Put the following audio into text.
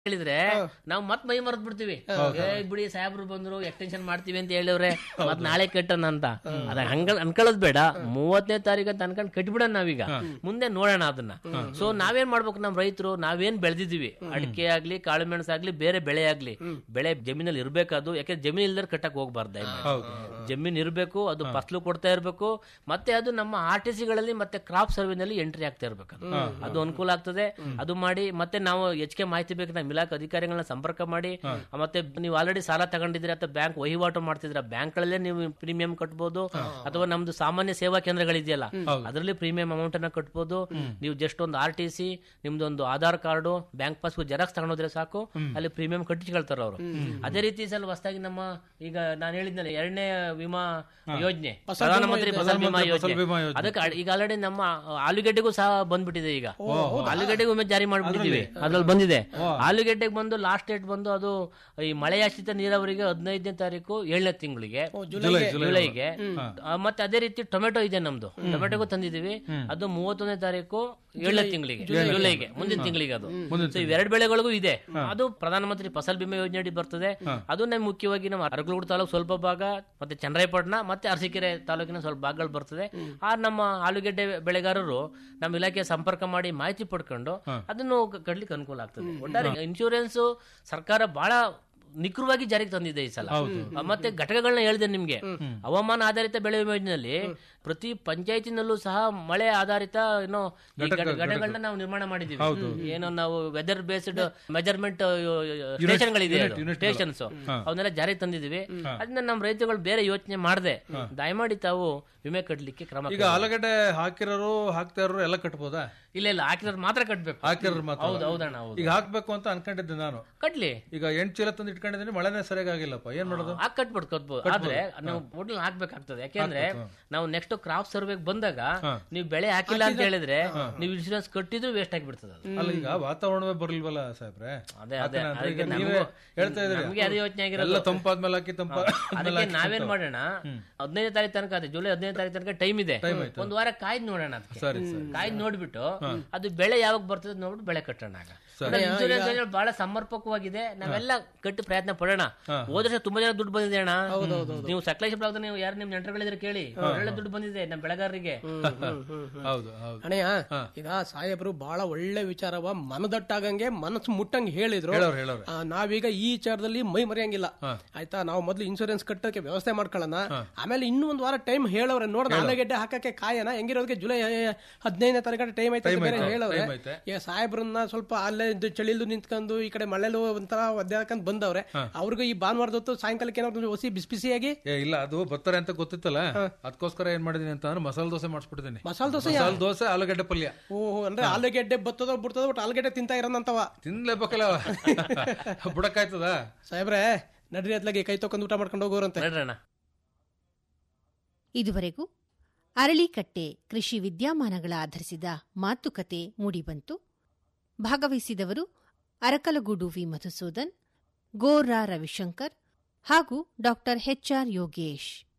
ಹೇಳಿದ್ರೆ ನಾವು ಮತ್ ಮೈ ಮರೆತ್ ಬಿಡ್ತೀವಿ ಏ ಬಿಡಿ ಸಾಹೇಬ್ರು ಬಂದ್ರು ಎಕ್ಸ್ಟೆನ್ಷನ್ ಮಾಡ್ತೀವಿ ಅಂತ ಹೇಳಿವ್ರೆ ಮತ್ ನಾಳೆ ಕಟ್ಟಣ ಅಂತ ಅದ ಹಂಗ ಅನ್ಕೊಳ್ಳೋದ್ ಬೇಡ ಮೂವತ್ತನೇ ತಾರೀಕು ಅಂತ ಅನ್ಕೊಂಡ್ ಕಟ್ಬಿಡೋಣ ನಾವೀಗ ಮುಂದೆ ನೋಡೋಣ ಅದನ್ನ ಸೊ ನಾವೇನ್ ಮಾಡ್ಬೇಕು ನಮ್ ರೈತರು ನಾವೇನ್ ಬೆಳೆದಿದೀವಿ ಅಡಿಕೆ ಆಗ್ಲಿ ಕಾಳು ಮೆಣಸು ಆಗ್ಲಿ ಬೇರೆ ಬೆಳೆ ಆಗ್ಲಿ ಬೆಳೆ ಜಮೀನಲ್ಲಿ ಇರ್ಬೇಕದು ಯಾಕೆ ಜಮೀನ್ ಇಲ್ದಾರ ಕಟ್ಟಕ್ ಹೋಗ್ಬಾರ್ದು ದಯಮಾಡಿ. ಜಮೀನ್ ಇರ್ಬೇಕು ಅದು ಫಸಲು ಕೊಡ್ತಾ ಇರ್ಬೇಕು ಮತ್ತೆ ಅದು ನಮ್ಮ ಆರ್ ಟಿ ಸಿಗಳಲ್ಲಿ ಮತ್ತೆ ಕ್ರಾಪ್ ಸರ್ವೆನಲ್ಲಿ ಎಂಟ್ರಿ ಆಗ್ತಾ ಇರ್ಬೇಕು ಅದು. ಅದು ಅನುಕೂಲ ಆಗ್ತದೆ ಅದು ಮಾಡಿ ಮತ್ತೆ ನಾವು ಹೆಚ್ಚಿಗೆ ಮಾಹಿತಿ ಬೇಕು ನಮ್ಮ ಇಲಾಖೆ ಅಧಿಕಾರಿಗಳನ್ನ ಸಂಪರ್ಕ ಮಾಡಿ ಮತ್ತೆ ನೀವು ಆಲ್ರೆಡಿ ಸಾಲ ತಗೊಂಡಿದ್ರೆ ಅಥವಾ ಬ್ಯಾಂಕ್ ವಹಿವಾಟು ಮಾಡ್ತಿದ್ರೆ ಬ್ಯಾಂಕ್ ಗಳಲ್ಲೇ ನೀವು ಪ್ರೀಮಿಯಂ ಕಟ್ಬೋದು ಅಥವಾ ನಮ್ದು ಸಾಮಾನ್ಯ ಸೇವಾ ಕೇಂದ್ರಗಳಿದೆಯಲ್ಲ ಅದರಲ್ಲಿ ಪ್ರೀಮಿಯಂ ಅಮೌಂಟ್ ಅನ್ನ ಕಟ್ಬೋದು ನೀವು ಜಸ್ಟ್ ಒಂದು ಆರ್ ಟಿ ಸಿ ನಿಮ್ದೊಂದು Aadhaar card bank passbook xerox ತಗೊಂಡೋದ್ರೆ ಸಾಕು ಅಲ್ಲಿ ಪ್ರೀಮಿಯಂ ಕಟ್ಟಿಸ್ಕೊಳ್ತಾರೆ ಅವರು ಅದೇ ರೀತಿ ಸಲ ಹೊಸದಾಗಿ ನಮ್ಮ ಈಗ ನಾನು ಹೇಳಿದ್ನಲ್ಲ ಎರಡನೇ ವಿಮಾ ಯೋಜನೆ ಪ್ರಧಾನಮಂತ್ರಿ ಫಸಲ್ ಬಿಮಾ ಯೋಜನೆ ಅದಕ್ಕೆ ಅಡ್- ಈಗ ಆಲ್ರೆಡಿ ನಮ್ಮ ಆಲೂಗೆಡ್ಡೆಗೂ ಸಹ ಬಂದ್ಬಿಟ್ಟಿದೆ ಈಗ ಆಲೂಗೆಡ್ಡೆಗೂ ಒಮ್ಮೆ ಜಾರಿ ಮಾಡ್ಬಿಟ್ಟಿದೀವಿ ಅದ್ರಲ್ಲಿ ಬಂದಿದೆ ಆಲೂಗೆಡ್ಡೆಗೆ ಬಂದು ಲಾಸ್ಟ್ ಡೇಟ್ ಬಂದು ಅದು ಈ ಮಳೆಯಾಶ್ರಿತ ನೀರಾವರಿಗೆ ಹದಿನೈದನೇ ತಾರೀಕು ಏಳನೇ ತಿಂಗಳಿಗೆ ಜುಲೈಗೆ ಆ, ಮತ್ತೆ ಅದೇ ರೀತಿ ಟೊಮೆಟೊ ಇದೆ ನಮ್ದು ಟೊಮೆಟೊಗೂ ತಂದಿದೀವಿ ಅದು ಮೂವತ್ತೊಂದನೇ ತಾರೀಕು ಏಳನೇ ತಿಂಗಳಿಗೆ ಜುಲೈಗೆ ಮುಂದಿನ ತಿಂಗಳಿಗೆ ಅದು So ಇವೆರಡು ಬೆಳೆಗಳಿಗೂ ಇದೆ ಅದು ಪ್ರಧಾನಮಂತ್ರಿ ಫಸಲ್ ಬಿಮಾ ಯೋಜನೆ ಅಡಿ ಬರ್ತದೆ ಅದು ನಮ್ಗೆ ಮುಖ್ಯವಾಗಿ ನಮ್ಮ ಅರಕಲಗೂಡು ತಾಲೂಕು ಸ್ವಲ್ಪ ಭಾಗ ಮತ್ತೆ ಚನ್ನರಾಯಪಟ್ಟಣ ಮತ್ತೆ ಅರಸೀಕೆರೆ ತಾಲೂಕಿನ ಸ್ವಲ್ಪ ಭಾಗಗಳು ಬರ್ತದೆ ಆ ನಮ್ಮ ಆಲೂಗೆಡ್ಡೆ ಬೆಳೆಗಾರರು ನಮ್ಮ ಇಲಾಖೆ ಸಂಪರ್ಕ ಮಾಡಿ ಮಾಹಿತಿ ಪಡ್ಕೊಂಡು ಅದನ್ನು ಕ- ಕಡ್ಲಿಕ್ಕೆ ಅನುಕೂಲ ಆಗ್ತದೆ ಒಟ್ಟಾರೆ ಇನ್ಶೂರೆನ್ಸ್ ಸರ್ಕಾರ ಬಹಳ ನಿಖರವಾಗಿ ಜಾರಿಗೆ ತಂದಿದೆ ಈ ಸಲ ಆ, ಮತ್ತೆ ಘಟಕಗಳನ್ನ ಹೇಳಿದೆ ನಿಮ್ಗೆ ಹವಾಮಾನ ಆಧಾರಿತ ಬೆಳೆ ವಿಮೆ ಯೋಜನೆಯಲ್ಲಿ ಪ್ರತಿ ಪಂಚಾಯತಿನಲ್ಲೂ ಸಹ ಮಳೆ ಆಧಾರಿತ ಏನೋ ಈ ಘಟ- ಘಟಕಗಳನ್ನ ನಾವು ನಿರ್ಮಾಣ ಮಾಡಿದೀವಿ ಏನೋ ನಾವು ವೆದರ್ ಬೇಸ್ಡ್ ಮೆಜರ್ಮೆಂಟ್ ಸ್ಟೇಷನ್ಗಳಿದೆ ಸ್ಟೇಷನ್ಸ್ ಅವನ್ನೆಲ್ಲ ಜಾರಿಗೆ ತಂದಿದೀವಿ ಅದನ್ನ ನಮ್ಮ ರೈತರುಗಳು ಬೇರೆ ಯೋಚನೆ ಮಾಡದೆ ದಯಮಾಡಿ ತಾವು ವಿಮೆ ಕಟ್ಟಲಿಕ್ಕೆ ಕ್ರಮ ಈಗ ಆಲೂಗಡ್ಡೆ ಹಾಕಿರೋರು ಹಾಕ್ತಾ ಇರೋರು ಎಲ್ಲ ಕಟ್ಬೋದಾ ಇಲ್ಲ ಇಲ್ಲ ಹಾಕಿದ್ರೆ ಮಾತ್ರ ಕಟ್ಬೇಕು ಹಾಕಿರೋರು ಮಾತ್ರ ಹೌದು ಹೌದಣ್ಣ ಹೌದು ಈಗ ಹಾಕ್ಬೇಕು ಅಂತ ಅನ್ಕೊಂಡಿದ್ದೆ ನಾನು ಕಟ್ಲಿ ಈಗ ಎಂಟು ಚೀಲ ತಂದು ಇಟ್ಕೊಂಡಿದ್ದೀನಿ ಮಳೆನೇ ಸರಿಯಾಗಿ ಆಗಿಲ್ಲಪ್ಪ ಏನ್ ಮಾಡೋದು ಹಾಕ್ ಕಟ್ಬಿಟ್ಟು ಕಟ್ಬೋದು ಆದ್ರೆ ನಾವು ಒಟ್ನಲ್ಲಿ ಹಾಕ್ಬೇಕಾಗ್ತದೆ ಯಾಕೆಂದ್ರೆ ನಾವು ನೆಕ್ಸ್ಟ್ ಕ್ರಾಪ್ ಸರ್ವೆಗೆ ಬಂದಾಗ ನೀವು ಬೆಳೆ ಹಾಕಿಲ್ಲ ಅಂತ ಹೇಳಿದ್ರೆ ನೀವು ಇನ್ಶೂರೆನ್ಸ್ ಕಟ್ಟಿದ್ರು ವೇಸ್ಟ್ ಆಗಿಬಿಡ್ತದೆ ಅದು ಅಲ್ಲ ಈಗ ವಾತಾವರಣವೇ ಬರ್ಲಿಲ್ವಲ್ಲ ಸಾಹೇಬ್ರೆ ಅದೇ ಅದೇ ಯಾಕಂದ್ರೆ ಅದಕ್ಕೆ ಈಗ ನಮಗೂ- ನೀವೇ ಹೇಳ್ತಾ ಇದ್ರಿ ನಮ್ಗೆ ಅದೇ ಯೋಚನೆ ಆಗಿರೋದು ಎಲ್ಲ ತಂಪಾದ್ಮೇಲೆ ಹಾಕಿ ತಂಪ ಅದಕ್ಕೆ ನಾವೇನ್ ಮಾಡೋಣ ಹದಿನೈದು ತಾರೀಕು ತನಕ ಅದೇ ಜುಲೈ ಹದಿನೈದು ತಾರೀಕು ತನಕ ಟೈಮ್ ಇದೆ ಒಂದ್ ವಾರ ಕಾಯ್ದು ನೋಡೋಣ ಅದಕ್ಕೆ ಸರಿ ಸರಿ ಕಾಯ್ದು ನೋಡ್ಬಿಟ್ಟು ಅದು ಬೆಳೆ ಯಾವಾಗ ಬರ್ತದೆ ನೋಡ್ಬಿಟ್ಟು ಬೆಳೆ ಕಟ್ಟೋಣ ಆಗ. ಇನ್ಶೂರೆನ್ಸ್ ಯೋಜನೆ ಬಹಳ ಸಮರ್ಪಕವಾಗಿದೆ ನಾವೆಲ್ಲ ಕಟ್ಟಿ ಪ್ರಯತ್ನ ಪಡೋಣ ಹೋದ ವರ್ಷ ತುಂಬಾ ಜನ ದುಡ್ಡು ಬಂದಿದೆ ಅಣ್ಣ ನೀವು ಸಕಲೇಶ್ವರ ಭಾಗದಲ್ಲಿ ನೀವು ಯಾರು ನಿಮ್ ನೆಂಟರುಗಳಿದ್ರೆ ಕೇಳಿ ಒಳ್ಳೆ ದುಡ್ಡು ಬಂದಿದೆ ನಮ್ಮ ಬೆಳೆಗಾರರಿಗೆ ಹೌದು ಹೌದು ಅಣ್ಣಯ್ಯ ಈಗ ಸಾಹೇಬರು ಬಹಳ ಒಳ್ಳೆ ವಿಚಾರವ ಮನದಟ್ಟಾಗಂಗೆ ಮನಸ್ಸು ಮುಟ್ಟಂಗೆ ಹೇಳಿದ್ರು ಹೇಳೋರು ಹೇಳೋರು ಆ, ನಾವೀಗ ಈ ವಿಚಾರದಲ್ಲಿ ಮೈ ಮರೆಯಂಗಿಲ್ಲ ಆಯ್ತಾ ನಾವು ಮೊದ್ಲು ಇನ್ಶೂರೆನ್ಸ್ ಕಟ್ಟಕ್ಕೆ ವ್ಯವಸ್ಥೆ ಮಾಡ್ಕೊಳ್ಳೋಣ ಆಮೇಲೆ ಇನ್ನೂ ಒಂದು ವಾರ ಟೈಮ್ ಹೇಳವ್ರೆ ನೋಡೋಣ ಆಲೂಗೆಡ್ಡೆ ಹಾಕಕ್ಕೆ ಕಾಯನ ಹೆಂಗಿರೋದಕ್ಕೆ ಜುಲೈ ಹದಿನೈದನೇ ತಾರೀಕು ಟೈಮ್ ಐತೆ ಅಂತ ಬೇರೆ ಹೇಳವ್ರೆ time ಐತೆ. ಈಗ ಸಾಹೇಬ್ರನ್ನ ಸ್ವಲ್ಪ ಅಲ್ಲೇ ಇದ್ದು ಚಳಿಲು ನಿಂತ್ಕೊಂಡು ಈ ಕಡೆ ಮಳೆಲು ಒಂಥರ ಒದ್ದಾಡ್ಕೊಂಡ್ ಬಂದವ್ರೆ ಅವ್ರಿಗೂ ಈ ಭಾನುವಾರದ ಹೊತ್ತು ಸಾಯಂಕಾಲಕ್ಕೆ ಏನಾದ್ರು ಹೊಸಿ ಬಿಸಿ ಬಿಸಿಯಾಗಿ ಏ ಇಲ್ಲ ಅದು ಬರ್ತಾರೆ ಅಂತ ಗೊತ್ತಿತ್ತಲ್ಲ ಅದಕ್ಕೋಸ್ಕರ ಏನ್ ಮಾಡಿದೀನಿ ಅಂತ ಅಂದ್ರೆ ಮಸಾಲೆ ದೋಸೆ ಮಾಡಿಸ್ಬಿಟ್ಟಿದ್ದೀನಿ ಮಸಾಲೆ ದೋಸೆ ಮಸಾಲೆ ದೋಸೆ ಆಲೂಗಡ್ಡೆ ಪಲ್ಯ ಓಹೋ ಅಂದ್ರೆ ಆಲೂಗೆಡ್ಡೆ ಬತ್ತದೋ ಬಿಡ್ತದೋ ಒಟ್ಟು ಆಲೂಗೆಡ್ಡೆ ತಿಂತಾ ಇರೋನಂತವ ತಿನ್ಲೇಬೇಕಲ್ಲ ಬುಡಕ್ಕಾಯ್ತದ ಸಾಹೇಬ್ರೆ ನಡ್ರಿ ಅತ್ಲಾಗೆ ಕೈ ತೊಕೊಂಡು ಊಟ ಮಾಡ್ಕೊಂಡು ಹೋಗೋರಂತೆ ನೋಡ್ರಣ್ಣ ಇದುವರೆಗೂ ಅರಳಿಕಟ್ಟೆ ಕೃಷಿ ವಿದ್ಯಮಾನಗಳ ಆಧರಿಸಿದ ಮಾತುಕತೆ ಮೂಡಿಬಂತು ಭಾಗವಹಿಸಿದವರು ಅರಕಲಗೂಡು ವಿ ಮಧುಸೂದನ್ ಗೋರಾ ರವಿಶಂಕರ್ ಹಾಗೂ ಡಾಕ್ಟರ್ ಎಚ್ಆರ್ ಯೋಗೇಶ್